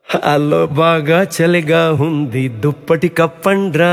అల్లో బాగా చలిగా ఉంది దుప్పటి కప్పండ్రా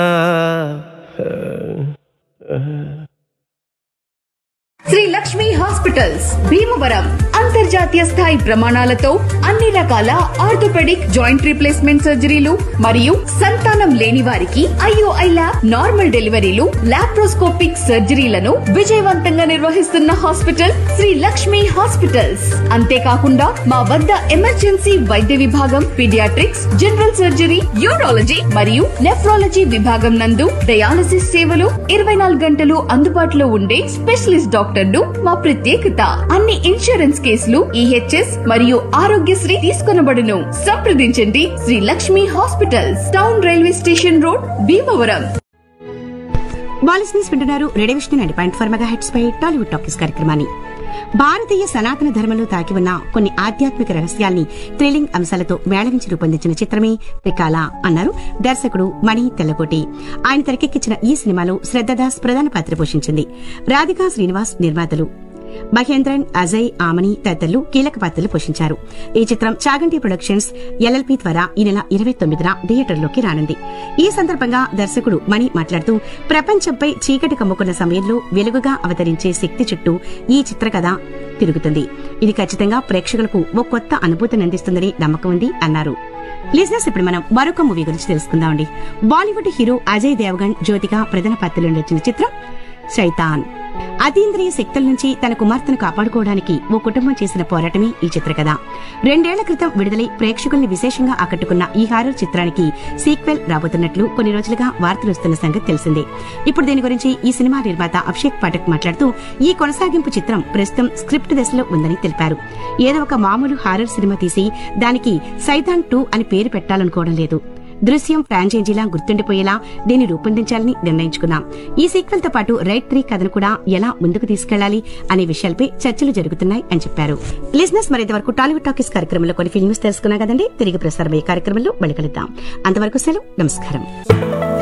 శ్రీ లక్ష్మి హాస్పిటల్స్ భీమవరం అంతర్జాతీయ స్థాయి ప్రమాణాలతో అన్ని రకాల ఆర్థోపెడిక్ జాయింట్ రీప్లేస్మెంట్ సర్జరీలు మరియు సంతానం లేని వారికి ఐఓఐ ల్యాబ్ నార్మల్ డెలివరీలు లాప్రోస్కోపిక్ సర్జరీలను విజయవంతంగా నిర్వహిస్తున్న హాస్పిటల్ శ్రీ లక్ష్మి హాస్పిటల్స్ అంతేకాకుండా మా వద్ద ఎమర్జెన్సీ వైద్య విభాగం పీడియాట్రిక్స్ జనరల్ సర్జరీ యూరాలజీ మరియు నెఫ్రాలజీ విభాగం నందు డయాలసిస్ సేవలు ఇరవై నాలుగు గంటలు అందుబాటులో ఉండే స్పెషలిస్ట్ డాక్టర్లు మా ప్రత్యేకత అన్ని ఇన్సూరెన్స్ కేసులు ఈహెచ్ఎస్ మరియు ఆరోగ్యశ్రీ తీసుకొనబడును సంప్రదించండి Sri Lakshmi hospitals town railway station road Bhimavaram వాలిస్నెస్ వింటున్నారు radio vision nine point four mega heads పై టాలీవుడ్ టాకీస్ కార్యక్రమాన్ని భారతీయ సనాతన ధర్మంలో దాగి ఉన్న కొన్ని ఆధ్యాత్మిక రహస్యాల్ని థ్రిల్లింగ్ అంశాలతో మేళవించి రూపొందించిన చిత్రమే త్రికాల అన్నారు దర్శకుడు మణి తెల్లకోటి ఆయన తెరకెక్కించిన ఈ సినిమాలో శ్రద్దదాస్ ప్రధాన పాత్ర పోషించింది రాధికా శ్రీనివాస్ నిర్మాతలు మహేంద్రన్ అజయ్ ఆమని తదితరులు కీలక పాత్రలు పోషించారు ఈ చిత్రం చాగంటి ప్రొడక్షన్స్ ఎల్ఎల్పి ద్వారా ఈ నెల ఇరవై తొమ్మిదిన థియేటర్లోకి రానుంది ఈ సందర్భంగా దర్శకుడు మణి మాట్లాడుతూ ప్రపంచంపై చీకటి కమ్ముకున్న సమయంలో వెలుగుగా అవతరించే శక్తి చుట్టూ ఈ చిత్రకథ తిరుగుతుంది ఇది ఖచ్చితంగా ప్రేక్షకులకు ఓ కొత్త అనుభూతిని అందిస్తుందని నమ్మకం ఉంది అన్నారు లిజినెస్ ఇప్పుడు మనం మరొక మూవీ గురించి తెలుసుకుందామండి బాలీవుడ్ హీరో అజయ్ దేవగన్ జ్యోతిగా ప్రధాన పాత్రలో నడిచిన చిత్రం శైతాన్ అతీంద్రియ శక్తుల నుంచి తన కుమార్తెను కాపాడుకోవడానికి ఓ కుటుంబం చేసిన పోరాటమే ఈ చిత్రకథ రెండేళ్ల క్రితం విడుదలై ప్రేక్షకుల్ని విశేషంగా ఆకట్టుకున్న ఈ హారర్ చిత్రానికి సీక్వెల్ రాబోతున్నట్లు కొన్ని రోజులుగా వార్తలు వస్తున్న సంగతి తెలిసిందే ఇప్పుడు దీని గురించి ఈ సినిమా నిర్మాత అభిషేక్ పాఠక్ మాట్లాడుతూ ఈ కొనసాగింపు చిత్రం ప్రస్తుతం స్క్రిప్ట్ దశలో ఉందని తెలిపారు ఏదో ఒక మామూలు హారర్ సినిమా తీసి దానికి సైతాన్ టూ అని పేరు పెట్టాలనుకోవడం లేదు దృశ్యం ఫ్రాంచైజీలా గుర్తుండిపోయేలా దీన్ని రూపొందించాలని నిర్ణయించుకున్నాం ఈ సీక్వెల్ తో పాటు రైట్ త్రీ కథను కూడా ఎలా ముందుకు తీసుకెళ్లాలి అనే విషయాలపై చర్చలు జరుగుతున్నాయి అని చెప్పారు లిజినెస్ మరింత వరకు టాలీవుడ్ టాకీస్ కార్యక్రమంలో కొన్ని ఫిల్మ్స్ తెలుసుకున్నాం కదండి తిరిగి ప్రసారమయ్యే కార్యక్రమంలో మళ్ళీ కలుద్దాం అంతవరకు సెలవు నమస్కారం